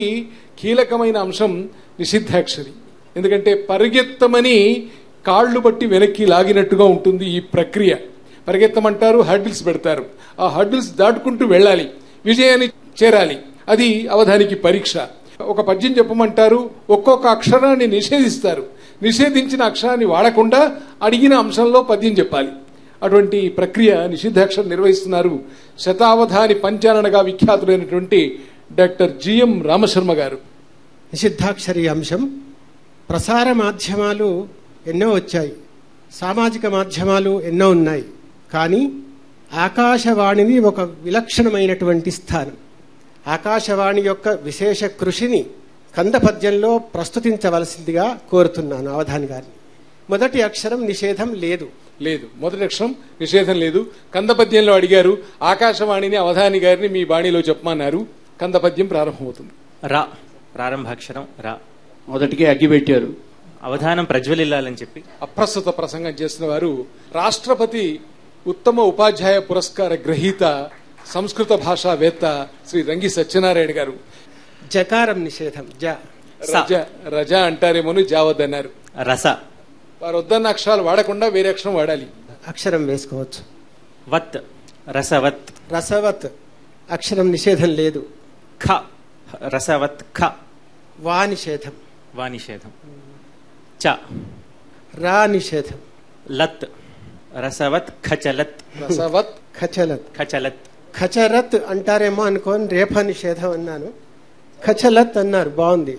ఈ కీలకమైన అంశం నిషిద్ధాక్షరి ఎందుకంటే పరిగెత్తమని కాళ్ళు బట్టి వెనక్కి లాగినట్టుగా ఉంటుంది ఈ ప్రక్రియ పరిగెత్తమంటారు హర్డిల్స్ పెడతారు ఆ హర్డిల్స్ దాటుకుంటూ వెళ్ళాలి విజయాన్ని చేరాలి అది అవధానికి పరీక్ష ఒక పద్యం చెప్పమంటారు ఒక్కొక్క అక్షరాన్ని నిషేధిస్తారు నిషేధించిన అక్షరాన్ని వాడకుండా అడిగిన అంశంలో పద్యం చెప్పాలి అటువంటి ప్రక్రియ నిషిద్ధాక్షరం నిర్వహిస్తున్నారు శతావధాని పంచాననగా విఖ్యాతులైనటువంటి డాక్టర్ జిఎం రామశర్మ గారు నిషిద్ధాక్షరి అంశం ప్రసార మాధ్యమాలు ఎన్నో వచ్చాయి సామాజిక మాధ్యమాలు ఎన్నో ఉన్నాయి కానీ ఆకాశవాణిని ఒక విలక్షణమైనటువంటి స్థానం ఆకాశవాణి యొక్క విశేష కృషిని కంద పద్యంలో ప్రస్తుతించవలసిందిగా కోరుతున్నాను అవధాని గారిని మొదటి అక్షరం నిషేధం లేదు లేదు మొదటి అక్షరం నిషేధం లేదు కందపద్యంలో అడిగారు ఆకాశవాణిని అవధాని గారిని మీ బాణిలో చెప్పమన్నారు కందపద్యం ప్రారంభమవుతుంది రా ప్రారంభాక్షరం రా మొదటికే అగ్గి పెట్టారు అవధానం ప్రజ్వలిల్లాలని చెప్పి అప్రస్తుత ప్రసంగం చేసిన వారు రాష్ట్రపతి ఉత్తమ ఉపాధ్యాయ పురస్కార గ్రహీత సంస్కృత భాషావేత్త శ్రీ రంగి సత్యనారాయణ గారు జకారం నిషేధం జ స. రజ రజ అంటారేమోని జావద్దన్నారు రస వారు వద్దన్న అక్షరాలు వాడకుండా వేరే అక్షరం వాడాలి అక్షరం వేసుకోవచ్చు వత్ రసవత్ రసవత్ అక్షరం నిషేధం లేదు ఖ రసవత్ ఖ వా నిషేధం వా నిషేధం చ రా నిషేధం లత్ రసవత్ ఖచలత్ రసవత్ ఖచలత్ ఖచలత్ ఖచరత్ అంటారేమో అనుకోని రేఫ నిషేధం అన్నాను ఖచలత్ అన్నారు బాగుంది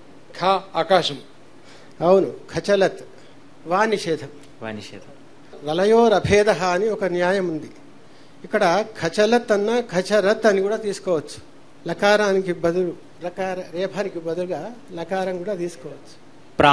ఖ ఆకాశం అవును ఖచలత్ వా నిషేధం వా నిషేధం వలయోరభేద అని ఒక న్యాయం ఉంది ఇక్కడ ఖచలత్ అన్న ఖచరత్ అని కూడా తీసుకోవచ్చు లకారానికి బదులు లకార రేఫానికి బదులుగా లకారం కూడా తీసుకోవచ్చు ప్రా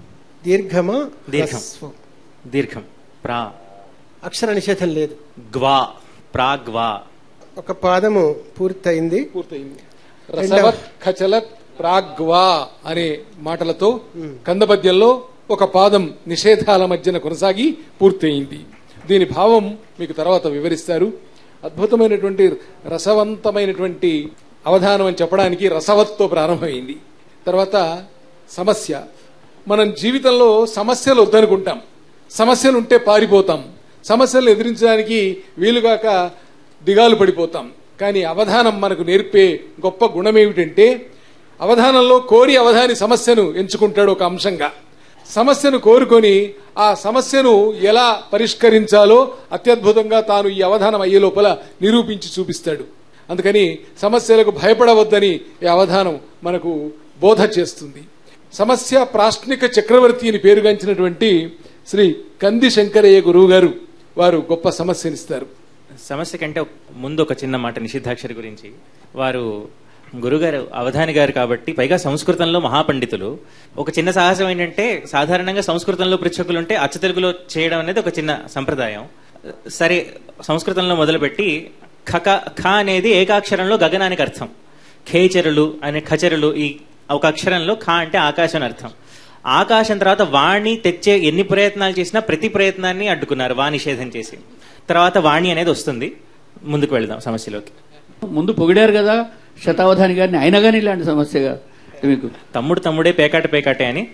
దీర్ఘమా దీర్ఘం. హ్రస్వం. దీర్ఘం ప్రా అక్షర నిషేధం లేదు గ్వా ప్రాగ్వా ఒక పాదము పూర్తయింది పూర్తయింది రసవత్ ఖచలత్ ప్రాగ్వా అనే మాటలతో కందపద్యంలో ఒక పాదం నిషేధాల మధ్యన కొనసాగి పూర్తయింది దీని భావం మీకు తర్వాత వివరిస్తారు అద్భుతమైనటువంటి రసవంతమైనటువంటి అవధానం అని చెప్పడానికి రసవత్తో ప్రారంభమైంది తర్వాత సమస్య మనం జీవితంలో సమస్యలు వద్దనుకుంటాం సమస్యలు ఉంటే పారిపోతాం సమస్యలు ఎదిరించడానికి వీలుగాక దిగాలు పడిపోతాం కానీ అవధానం మనకు నేర్పే గొప్ప గుణం ఏమిటంటే అవధానంలో కోరి అవధాని సమస్యను ఎంచుకుంటాడు ఒక అంశంగా సమస్యను కోరుకొని ఆ సమస్యను ఎలా పరిష్కరించాలో అత్యద్భుతంగా తాను ఈ అవధానం అయ్యే లోపల నిరూపించి చూపిస్తాడు అందుకని సమస్యలకు భయపడవద్దని ఈ అవధానం మనకు బోధ చేస్తుంది సమస్య ప్రాశ్నిక చక్రవర్తి అని పేరుగాంచినటువంటి శ్రీ కంది శంకరయ్య గురువు గారు వారు గొప్ప సమస్యనిస్తారు సమస్య కంటే ముందు ఒక చిన్న మాట నిషిద్ధాక్షరి గురించి వారు గురుగారు అవధాని గారు కాబట్టి పైగా సంస్కృతంలో మహాపండితులు ఒక చిన్న సాహసం ఏంటంటే సాధారణంగా సంస్కృతంలో పృచ్ఛకులు ఉంటే అచ్చ తెలుగులో చేయడం అనేది ఒక చిన్న సంప్రదాయం సరే సంస్కృతంలో మొదలుపెట్టి ఖక ఖ అనేది ఏకాక్షరంలో గగనానికి అర్థం ఖేచరులు అనే ఖచరులు ఈ ఒక అక్షరంలో ఖ అంటే ఆకాశం అని అర్థం ఆకాశం తర్వాత వాణి తెచ్చే ఎన్ని ప్రయత్నాలు చేసినా ప్రతి ప్రయత్నాన్ని అడ్డుకున్నారు వా నిషేధం చేసి తర్వాత వాణి అనేది వస్తుంది ముందుకు వెళ్దాం సమస్యలోకి ముందు పొగిడారు కదా శతావధాని గారిని అయినా కానీ ఇలాంటి సమస్యగా మీకు తమ్ముడు తమ్ముడే పేకాట పేకాటే అని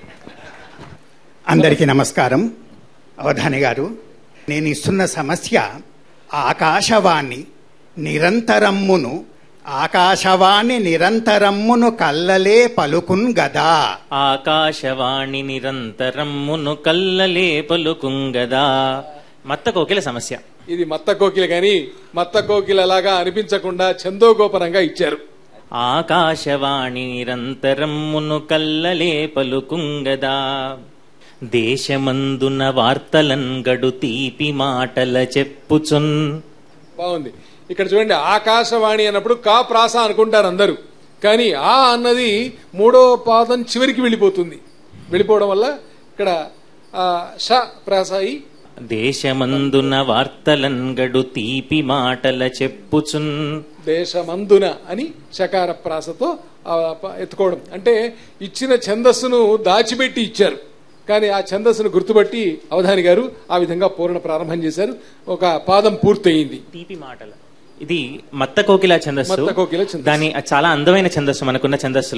అందరికీ నమస్కారం అవధాని గారు నేను ఇస్తున్న సమస్య ఆకాశవాణి నిరంతరమ్మును ఆకాశవాణి నిరంతరమ్మును కల్లలే పలుకున్ గదా ఆకాశవాణి నిరంతరం మును కల్లలే పలుకుంగదా మత్త కోకిల సమస్య ఇది మత్త కోకిల గాని మత్త కోకిల లాగా అనిపించకుండా చందోగోపరంగా ఇచ్చారు ఆకాశవాణి నిరంతరం మును కల్లలే పలుకుంగదా దేశమందున వార్తలన్ గడు తీపి మాటల చెప్పుచున్ బాగుంది ఇక్కడ చూడండి ఆకాశవాణి అన్నప్పుడు కా ప్రాస అనుకుంటారు అందరూ కానీ ఆ అన్నది మూడో పాదం చివరికి వెళ్ళిపోతుంది వెళ్ళిపోవడం వల్ల ఇక్కడ ఆ, ష ప్రాస అయి దేశమందున వార్తలన్ గడు తీపి మాటల చెప్పుచున్ దేశమందున అని శకార ప్రాసతో ఆ ప- ఎత్తుకోవడం అంటే ఇచ్చిన ఛందస్సును దాచిపెట్టి ఇచ్చారు కానీ ఆ ఛందస్సును గుర్తుపట్టి అవధాని గారు ఆ విధంగా పూర్ణ ప్రారంభం చేశారు ఒక పాదం పూర్తయింది తీపి మాటల ఇది మత్త కోకిల ఛందస్సు మత్త కోకిల ఛందస్సు. దాని చాలా అందమైన ఛందస్సు మనకున్న ఛందస్సు